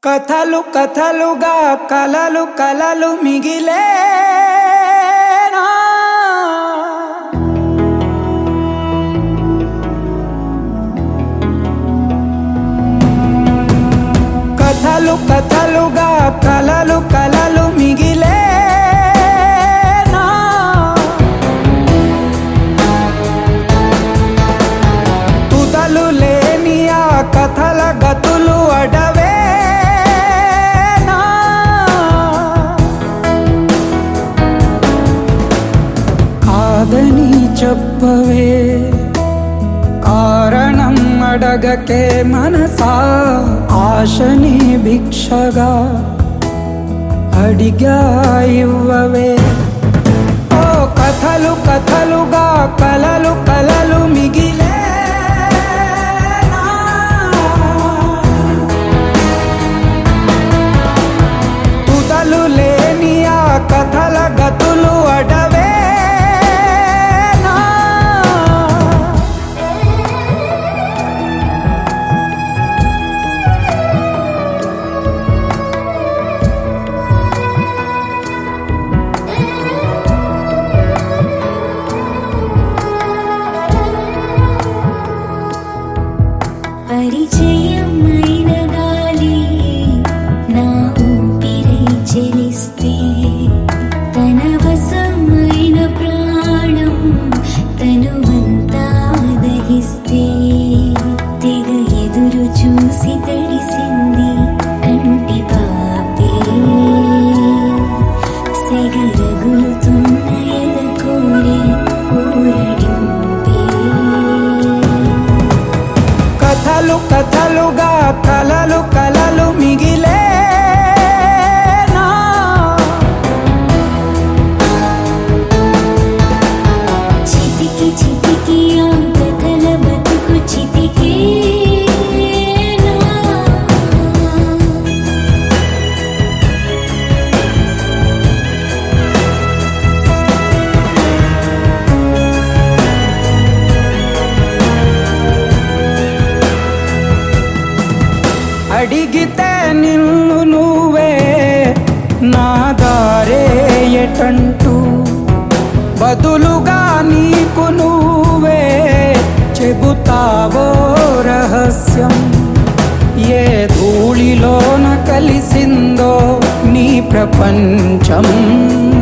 కథలు కథలుగా కలలు కలలు మిగిలే కథలు కథలుగా కలలు కలలు మిగిలే తుదలు లేని ఆ కథల గతులు అడవే కాదని చెప్పవే కారణం అడగకే మనసా ఆశని భిక్షగా అడిగా ఇవ్వవే ఓ కథలు కథలుగా కలలు కలలు మిగిలే తుదలు లేని ఆ కథల గతులు అడవే పరిచయమైన గాలి నా ఊపిరై చెలిస్తే తన వశమైన ప్రాణం తనువంతా దహిస్తే తెగ ఎదురు చూసి తడిసింది కంటి పాపే సెగరగులుతున్న ఎద కోరి ఊరడింపే కథలు కథలుగా కలలు కలలు మిగిలే చితికి చితికి ఆ కథల బతుకు చితికేనా అడిగితే నిన్ను నువ్వే నా దారే ఎటంటూ బదులుగా నీకు నువ్వే చెబుతావో రహస్యం ఏ ధూళిలోన కలిసిందో నీ ప్రపంచం